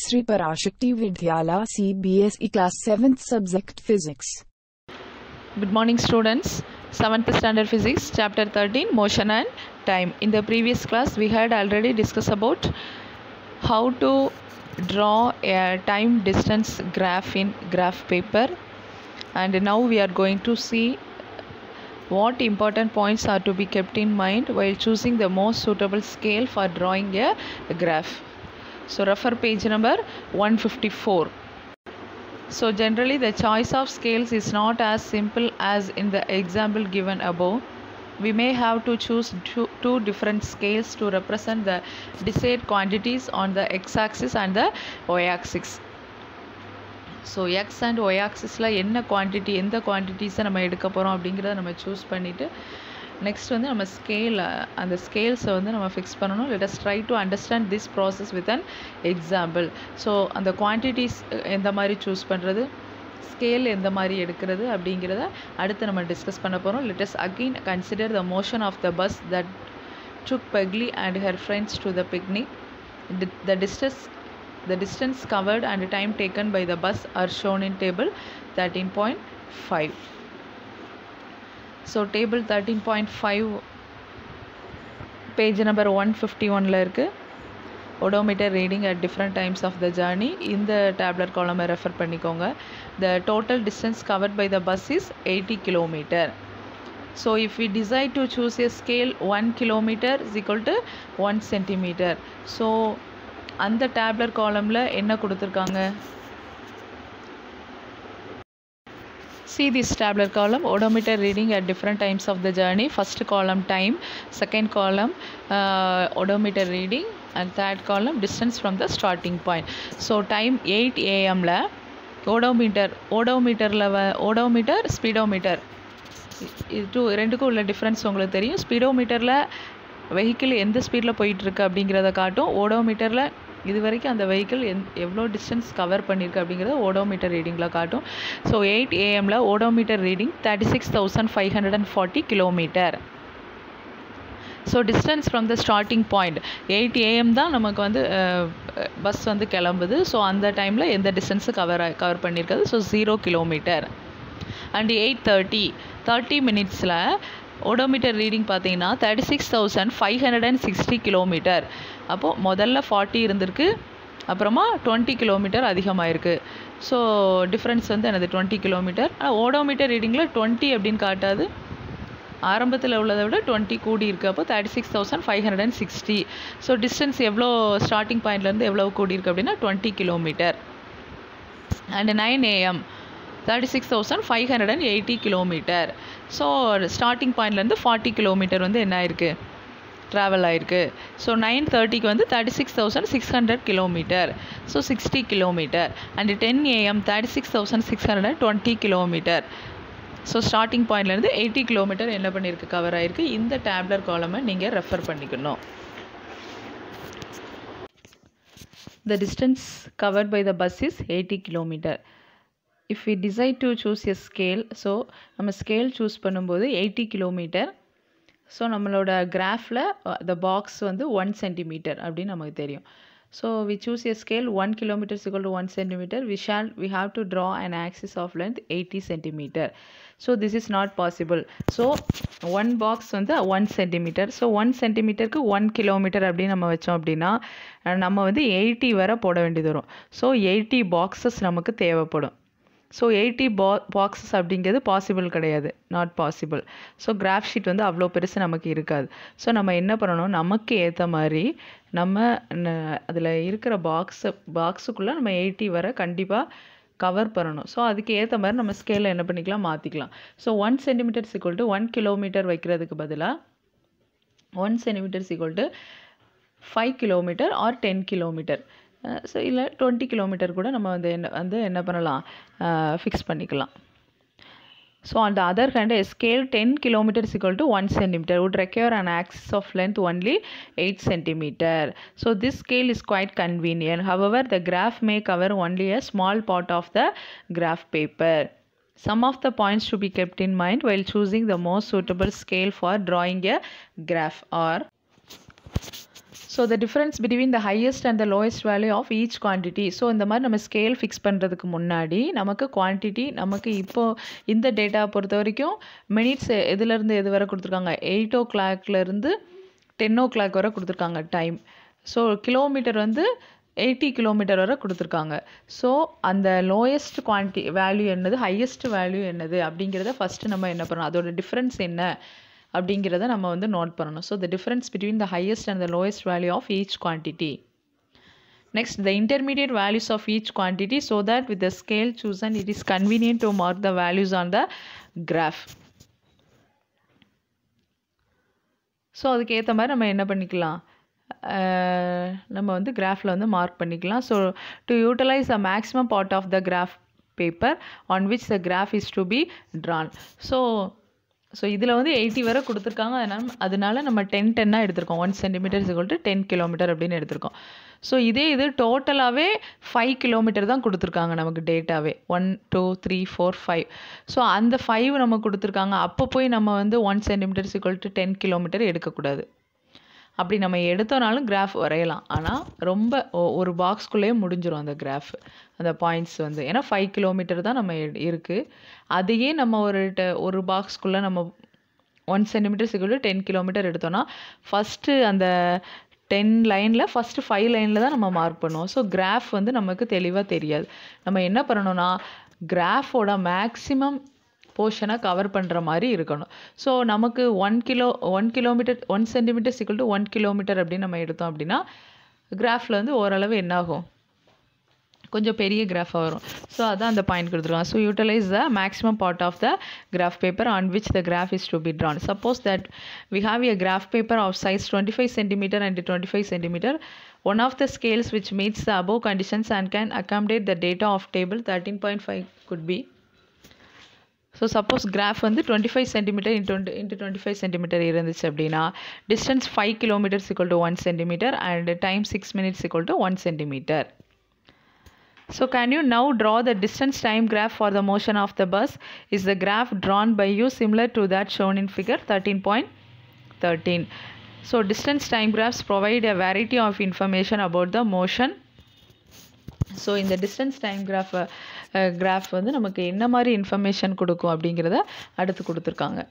Sri Parashakti Vidyala CBSE Class 7th Subject Physics. Good morning, students. 7th Standard Physics, Chapter 13 Motion and Time. In the previous class, we had already discussed about how to draw a time distance graph in graph paper, and now we are going to see what important points are to be kept in mind while choosing the most suitable scale for drawing a graph. So, refer page number 154. So, generally, the choice of scales is not as simple as in the example given above. We may have to choose two, two different scales to represent the desired quantities on the x axis and the y axis. So X and Y ஆக்சிஸில் என்ன quantity எந்த குவான்டிட்டிஸை நம்ம எடுக்க போகிறோம் அப்படிங்கிறத நம்ம choose பண்ணிவிட்டு next வந்து நம்ம ஸ்கேல் அந்த ஸ்கேல்ஸை வந்து நம்ம ஃபிக்ஸ் பண்ணணும் let us try to understand this process with an example so அந்த குவான்டிட்டிஸ் எந்த மாதிரி சூஸ் பண்ணுறது ஸ்கேல் எந்த மாதிரி எடுக்கிறது அப்படிங்கிறத அடுத்து நம்ம டிஸ்கஸ் பண்ண போகிறோம் let us again consider the motion of the bus that took Paheli and her friends to the picnic the distance The distance covered and time taken by the bus are shown in table 13.5. So table 13.5 page number 151 ல இருக்கு odometer reading at different times of the journey இந்த tabular column refer பண்ணிக்கோங்க the total distance covered by the bus is 80 kilometer so if we decide to choose a scale 1 kilometer is equal to 1 centimeter so அந்த டேப்லர் காலமில் என்ன கொடுத்துருக்காங்க see this tabular column odometer reading at different times of the journey first column time second column uh, odometer reading and third column distance from the starting point so time 8 am ல odometer ஓடோமீட்டரில் வ odometer speedometer இது two ரெண்டுக்கும் உள்ள difference உங்களுக்கு தெரியும் ஸ்பீடோமீட்டரில் vehicle எந்த ஸ்பீடில் போயிட்டுருக்கு அப்படிங்கிறத காட்டும் ஓடோமீட்டரில் இது வரைக்கும் அந்த வெஹிக்கிள் எந் எவ்வளோ டிஸ்டன்ஸ் கவர் பண்ணியிருக்கு அப்படிங்கிறத ஓடோமீட்டர் ரீடிங்கில் காட்டும் ஸோ எயிட் ஏஎம்மில் odometer reading thirty six thousand five hundred and forty kilometer so distance from the starting point eight AM தான் நமக்கு வந்து பஸ் வந்து கிளம்புது ஸோ அந்த டைமில் எந்த டிஸ்டன்ஸு கவர் கவர் பண்ணியிருக்காது so zero kilometer and eight thirty thirty மினிட்ஸில் ஓடோமீட்டர் ரீடிங் பார்த்தீங்கன்னா thirty six thousand five hundred and sixty kilometer அப்போது முதல்ல ஃபார்ட்டி இருந்திருக்கு அப்புறமா டுவெண்ட்டி கிலோமீட்டர் அதிகமாயிருக்கு ஸோ டிஃப்ரென்ஸ் வந்து எனது டுவெண்ட்டி கிலோமீட்டர் ஆனால் ஓடோமீட்டர் ரீடிங்கில் டுவெண்ட்டி அப்படின்னு காட்டாது ஆரம்பத்தில் உள்ளதை விட டுவெண்ட்டி கூடி இருக்குது அப்போ thirty six thousand five hundred and sixty so distance எவ்வளோ ஸ்டார்டிங் பாயிண்ட்லேருந்து எவ்வளோ கூடி இருக்குது அப்படின்னா twenty kilometer and nine AM thirty six thousand five hundred and eighty kilometer so starting பாயிண்ட்லேருந்து ஃபார்ட்டி கிலோமீட்டர் வந்து என்ன ஆயிருக்கு ட்ராவல் ஆயிருக்கு ஸோ நைன் தேர்ட்டிக்கு வந்து thirty six thousand six hundred kilometer so sixty kilometer and ten AM thirty six thousand six hundred and twenty kilometer so starting பாயிண்ட்லேருந்து eighty kilometer என்ன பண்ணியிருக்கு கவர் ஆயிருக்கு இந்த டேப்லர் காலமை நீங்கள் ரெஃபர் பண்ணிக்கணும் The distance covered by the bus is 80 kilometer. If we decide to choose a scale so நம்ம scale choose பண்ணும்போது eighty kilometer so நம்மளோட கிராஃபில் த பாக்ஸ் வந்து ஒன் சென்டிமீட்டர் அப்படின்னு நமக்கு தெரியும் so we choose a scale one kilometer equal to one centimeter we shall we have to draw an axis of length eighty centimeter so this is not possible so one box வந்து one centimeter so one சென்டிமீட்டருக்கு one kilometer அப்படின்னு நம்ம வச்சோம் அப்படின்னா நம்ம வந்து eighty வரை போட வேண்டியது வரும் ஸோ எயிட்டி பாக்ஸஸ் நமக்கு தேவைப்படும் ஸோ எயிட்டி பா பாக்ஸஸ் அப்படிங்கிறது பாசிபிள் கிடையாது not possible so graph sheet வந்து அவ்வளோ பெருசு நமக்கு இருக்காது ஸோ நம்ம என்ன பண்ணணும் நமக்கு ஏற்ற மாதிரி நம்ம அதில் இருக்கிற பாக்ஸை பாக்ஸுக்குள்ளே நம்ம எயிட்டி வரை கண்டிப்பாக கவர் பண்ணணும் ஸோ அதுக்கு ஏற்ற மாதிரி நம்ம ஸ்கேலில் என்ன பண்ணிக்கலாம் மாற்றிக்கலாம் so one centimeter equal to one kilometer வைக்கிறதுக்கு பதிலாக one centimeter equal to five kilometer or ten kilometer so இல்லை டுவெண்ட்டி கிலோமீட்டர் கூட நம்ம வந்து என்ன வந்து என்ன பண்ணலாம் ஃபிக்ஸ் பண்ணிக்கலாம் so on the other hand a scale 10 kilometer is equal to 1 centimeter would require an axis of length only 8 centimeter so this scale is quite convenient however the graph may cover only a small part of the graph paper some of the points to be kept in mind while choosing the most suitable scale for drawing a graph are so the difference between the highest and the lowest value of each quantity so இந்த மாதிரி நம்ம scale fix பண்ணுறதுக்கு முன்னாடி நமக்கு quantity நமக்கு இப்போது இந்த data பொறுத்த வரைக்கும் மினிட்ஸ் எதுலேருந்து எது வரை கொடுத்துருக்காங்க எயிட் ஓ கிளாக்லேருந்து டென் ஓ கிளாக் வரை கொடுத்துருக்காங்க டைம் ஸோ கிலோமீட்டர் வந்து எயிட்டி கிலோமீட்டர் வரை கொடுத்துருக்காங்க ஸோ அந்த லோயஸ்ட் குவான்டி வேல்யூ என்னது ஹையஸ்ட் வேல்யூ என்னது அப்படிங்கிறத ஃபஸ்ட்டு நம்ம என்ன பண்ணணும் அதோட டிஃப்ரென்ஸ் என்ன அப்படிங்கிறத நம்ம வந்து நோட் பண்ணணும் so the difference between the highest and the lowest value of each quantity Next, the intermediate values of each quantity so that with the scale chosen, it is convenient to mark the values on the graph. So அதுக்கு ஏற்ற மாதிரி நம்ம என்ன பண்ணிக்கலாம் அஹ் நம்ம வந்து கிராஃபில் வந்து mark பண்ணிக்கலாம் so to utilize a maximum part of the graph paper on which the graph is to be drawn so so இதில் வந்து எயிட்டி வரை கொடுத்துருக்காங்க அதனால் அதனால நம்ம டென் டென்னாக எடுத்திருக்கோம் one centimeter is to ten kilometer அப்படின்னு எடுத்திருக்கோம் ஸோ இதே இது டோட்டலாகவே ஃபைவ் கிலோமீட்டர் தான் கொடுத்துருக்காங்க நமக்கு டேட்டாவே one two three four five so அந்த ஃபைவ் நம்ம கொடுத்துருக்காங்க அப்போ போய் நம்ம வந்து one centimeter is to ten kilometer எடுக்கக்கூடாது அப்படி நம்ம எடுத்தோனாலும் கிராஃப் வரையலாம் ஆனால் ரொம்ப ஒ- ஒரு பாக்ஸ்குள்ளேயே முடிஞ்சிரும் அந்த கிராஃப் அந்த பாயிண்ட்ஸ் வந்து ஏன்னா ஃபைவ் கிலோமீட்டர் தான் நம்ம எடு- இருக்குது அதையே நம்ம ஒரு ட- ஒரு பாக்ஸ்குள்ளே நம்ம one centimeter equal ten kilometer எடுத்தோன்னா ஃபஸ்ட்டு அந்த டென் லைனில் ஃபஸ்ட்டு ஃபைவ் லைனில் தான் நம்ம மார்க் பண்ணுவோம் ஸோ கிராஃப் வந்து நமக்கு தெளிவாக தெரியாது நம்ம என்ன பண்ணணும்னா கிராஃபோட மேக்ஸிமம் போர்ஷனை கவர் பண்ணுற மாதிரி இருக்கணும் ஸோ நமக்கு one kilo one kilometer one centimeter equal to one kilometer அப்படின்னு நம்ம எடுத்தோம் அப்படின்னா கிராஃபில் வந்து ஓரளவு என்னாகும் கொஞ்சம் பெரிய கிராஃபாக வரும் ஸோ அதான் அந்த பாயிண்ட் கொடுத்துருக்காங்க so utilize the maximum part of the graph paper on which the graph is to be drawn suppose that we have a graph paper of size 25 centimeter and 25 centimeter one of the scales which meets the above conditions and can accommodate the data of table 13.5 could be so suppose graph வந்து twenty five centimeter into into twenty five centimeter இருந்துச்சு அப்படின்னா distance five kilometers equal to one centimeter and time six minutes equal to one centimeter So can you now draw the distance time graph for the motion of the bus? Is the graph drawn by you similar to that shown in figure 13.13? So distance time graphs provide a variety of information about the motion so இந்த distance time graph graph வந்து நமக்கு என்ன மாதிரி information கொடுக்கும் அப்படிங்கிறத அடுத்து கொடுத்துருக்காங்க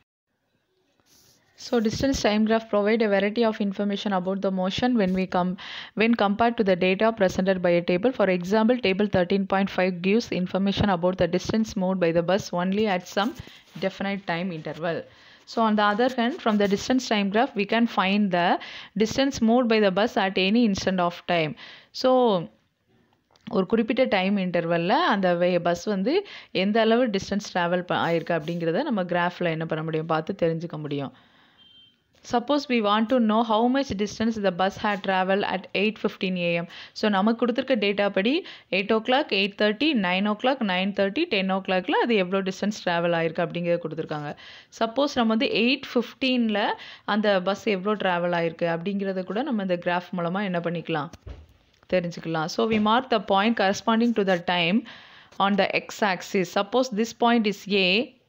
So distance time graph provide a variety of information about the motion when we come when compared to the data presented by a table. For example, table 13.5 gives information about the distance moved by the bus only at some definite time interval. So on the other hand, from the distance time graph, we can find the distance moved by the bus at any instant of time. So ஒரு குறிப்பிட்ட time இன்டர்வலில் அந்த வே bus வந்து எந்த அளவு distance travel ஆயிருக்கு அப்படிங்கிறத நம்ம கிராஃபில் என்ன பண்ண முடியும் பார்த்து தெரிஞ்சுக்க முடியும் suppose we want to know how much distance the bus had travel at eight fifteen AM so நமக்கு கொடுத்துருக்க டேட்டா படி eight o'clock eight thirty nine o'clock nine thirty ten o கிளாக்ல அது எவ்வளோ டிஸ்டன்ஸ் ட்ராவல் ஆயிருக்கு அப்படிங்கிறத கொடுத்துருக்காங்க suppose நம்ம வந்து எயிட் ஃபிஃப்டீனில் அந்த பஸ் எவ்வளோ ட்ராவல் ஆயிருக்கு அப்படிங்கிறத கூட நம்ம இந்த கிராஃப் மூலமாக என்ன பண்ணிக்கலாம் தெரிஞ்சுக்கலாம் so we mark the point corresponding to the time on the X axis suppose this point is A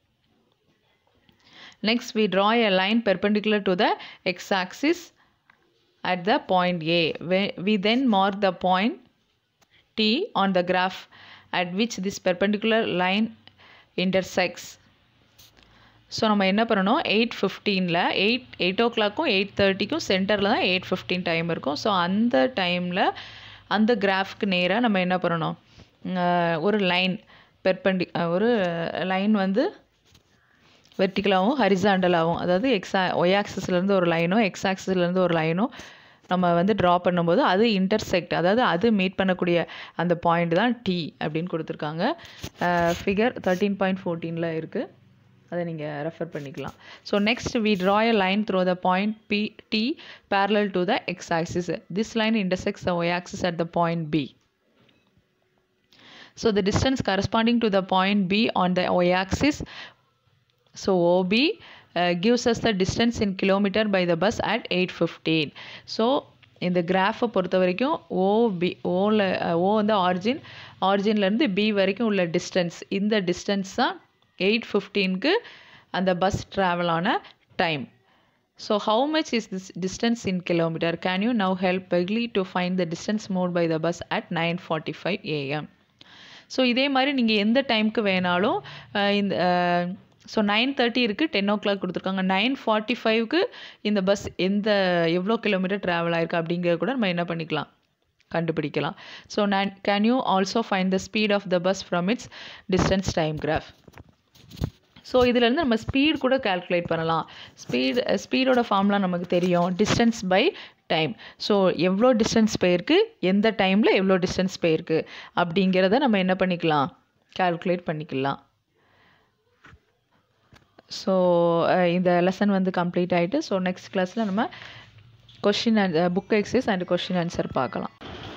Next, we draw a line perpendicular to the x-axis at the point A. We, we then mark the point T on the graph at which this perpendicular line intersects. So நம்ம என்ன பண்ணணும் eight ஃபிஃப்டீனில் eight eight ஓ கிளாக்கும் eight தேர்ட்டிக்கும் சென்டரில் தான் eight fifteen time இருக்கும் ஸோ அந்த டைமில் அந்த கிராஃப்க்கு நேராக நம்ம என்ன பண்ணணும் அஹ் ஒரு லைன் பெர்பெண்டி ஒரு லைன் வந்து வெர்டிக்கலாகவும் ஹரிசாண்டலாகவும் அதாவது எக்ஸா ஒய் ஆக்சஸ்லேருந்து ஒரு லைனும் எக்ஸ் ஆக்சஸ்லேருந்து ஒரு லைனும் நம்ம வந்து ட்ரா பண்ணும்போது அது இன்டர்செக்ட் அதாவது அது மீட் பண்ணக்கூடிய அந்த பாயிண்ட் தான் டி அப்படின்னு கொடுத்துருக்காங்க ஃபிகர் தேர்ட்டீன் பாயிண்ட் ஃபோர்டீனில் இருக்குது அதை நீங்கள் ரெஃபர் பண்ணிக்கலாம் so next we draw a line through the point B D parallel to the X axis this line intersects the y axis at the point B. So the distance corresponding to the point B on the y-axis, so OB, uh, gives us the distance in kilometer by the bus at 815. So இந்த கிராஃபை பொறுத்த வரைக்கும் OP ஓவில் ஓ வந்து origin ஆரிஜின்லேருந்து B வரைக்கும் உள்ள distance இந்த distance தான் eight ஃபிஃப்டீனுக்கு அந்த பஸ் ட்ராவல் ஆன time So how much is this distance in kilometer? Can you now help Begley to find the distance moved by the bus at 9:45 a.m. So இதே மாதிரி நீங்கள் எந்த டைமுக்கு வேணாலும் அஹ், இந்த ஸோ நைன் தேர்ட்டி இருக்குது டென் ஓ கிளாக் கொடுத்துருக்காங்க நைன் ஃபார்ட்டி ஃபைவ்க்கு இந்த பஸ் எந்த எவ்வளோ கிலோமீட்டர் ட்ராவல் ஆயிருக்கு அப்படிங்கிறத கூட நம்ம என்ன பண்ணிக்கலாம் கண்டுபிடிக்கலாம் ஸோ நான் can you also find the speed of the bus from its distance time graph so இதுலேருந்து நம்ம ஸ்பீட் கூட கால்குலேட் பண்ணலாம் ஸ்பீட் ஸ்பீடோட ஃபார்ம்லாம் நமக்கு தெரியும் டிஸ்டன்ஸ் பை டைம் ஸோ எவ்வளோ டிஸ்டன்ஸ் போயிருக்கு எந்த டைமில் எவ்வளோ டிஸ்டன்ஸ் போயிருக்கு அப்படிங்கிறத நம்ம என்ன பண்ணிக்கலாம் கால்குலேட் பண்ணிக்கலாம் ஸோ இந்த லெசன் வந்து கம்ப்ளீட் ஆகிட்டு ஸோ நெக்ஸ்ட் கிளாஸில் நம்ம question and book exercise and question answer பார்க்கலாம்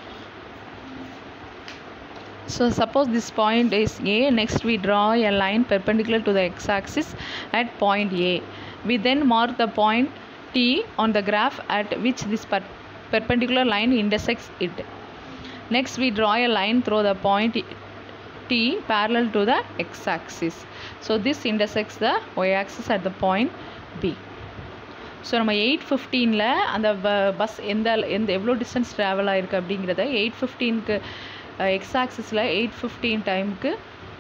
So suppose this point is A, next we draw a line perpendicular to the x-axis at point A. We then mark the point T on the graph at which this per- perpendicular line intersects it. Next we draw a line through the point T parallel to the x-axis. So this intersects the y-axis at the point B. So நம்ம eight ஃபிஃப்டீனில் அந்த bus எந்த எந்த எவ்வளோ distance travel ஆயிருக்கு அப்படிங்கிறத eight ஃபிஃப்டீனுக்கு X ஆக்சிஸில் எயிட் ஃபிஃப்டீன் டைமுக்கு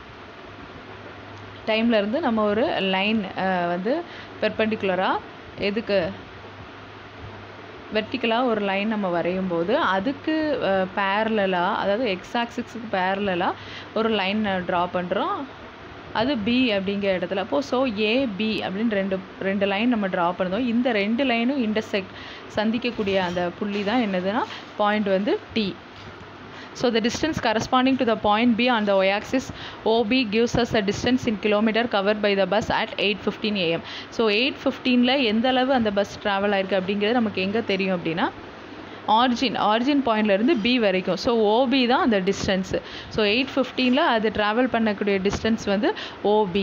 டைமில் இருந்து நம்ம ஒரு லைன் வந்து பெர்பெண்டிகுலராக எதுக்கு வெர்டிக்கலாக ஒரு லைன் நம்ம வரையும் போது அதுக்கு பேரலாக அதாவது எக்ஸ் ஆக்சிஸுக்கு பேரலாக ஒரு லைன் ட்ரா பண்ணுறோம் அது பி அப்படிங்கிற இடத்துல அப்போது ஸோ ஏ பி அப்படின்னு ரெண்டு ரெண்டு லைன் நம்ம ட்ரா பண்ணுறோம் இந்த ரெண்டு லைனும் இன்டர்செக்ட் சந்திக்கக்கூடிய அந்த புள்ளி தான் என்னதுன்னா பாயிண்ட் வந்து D So the distance corresponding to the point B on the y-axis OB gives us a distance in kilometer covered by the bus at 8:15 am. So eight ஃபிஃப்டீனில் எந்த அளவு அந்த பஸ் ட்ராவல் ஆயிருக்கு அப்படிங்கிறது நமக்கு எங்கே தெரியும் அப்படின்னா ஆரிஜின் ஆரிஜின் பாயிண்ட்லேருந்து பி வரைக்கும் ஸோ ஓபி தான் அந்த டிஸ்டன்ஸு ஸோ எயிட் ஃபிஃப்டீனில் அது ட்ராவல் பண்ணக்கூடிய டிஸ்டன்ஸ் வந்து OB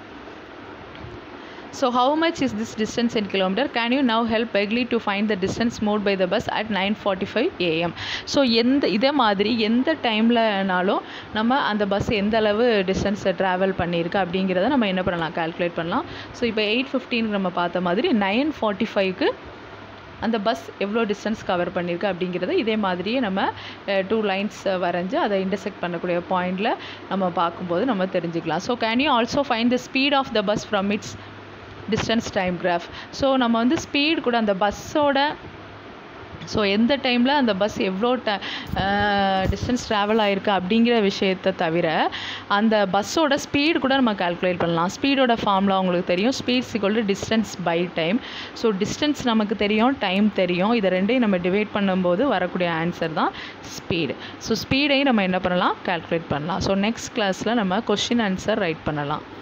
So how much is this distance in kilometer? Can you now help Begley to find the distance moved by the bus at 9:45 am? So எந்த இதே மாதிரி எந்த டைம்லனாலும் நம்ம அந்த பஸ் எந்த அளவு டிஸ்டன்ஸை ட்ராவல் பண்ணியிருக்கு அப்படிங்கிறத நம்ம என்ன பண்ணலாம் கால்குலேட் பண்ணலாம் ஸோ இப்போ எயிட் ஃபிஃப்டீன் நம்ம பார்த்த மாதிரி நைன் ஃபார்ட்டி ஃபைவ்க்கு அந்த பஸ் எவ்வளோ டிஸ்டன்ஸ் கவர் பண்ணியிருக்கு அப்படிங்கிறத இதே மாதிரியே நம்ம டூ லைன்ஸ் வரைஞ்சி அதை இன்டர்செக்ட் பண்ணக்கூடிய பாயிண்டில் நம்ம பார்க்கும்போது நம்ம தெரிஞ்சுக்கலாம் so can you also find the speed of the bus from its distance time graph so நம்ம வந்து ஸ்பீட் கூட அந்த பஸ்ஸோட ஸோ எந்த டைமில் அந்த பஸ் எவ்வளோ ட டிஸ்டன்ஸ் ட்ராவல் ஆகிருக்கு அப்படிங்கிற விஷயத்தை தவிர அந்த பஸ்ஸோட ஸ்பீடு கூட நம்ம கால்குலேட் பண்ணலாம் ஸ்பீடோட ஃபார்முலா உங்களுக்கு தெரியும் speed equal distance by time so distance நமக்கு தெரியும் டைம் தெரியும் இதை ரெண்டையும் நம்ம டிவைட் பண்ணும்போது வரக்கூடிய ஆன்சர் தான் ஸ்பீடு ஸோ ஸ்பீடையும் நம்ம என்ன பண்ணலாம் கால்குலேட் பண்ணலாம் ஸோ நெக்ஸ்ட் கிளாஸில் நம்ம கொஷின் ஆன்சர் ரைட் பண்ணலாம்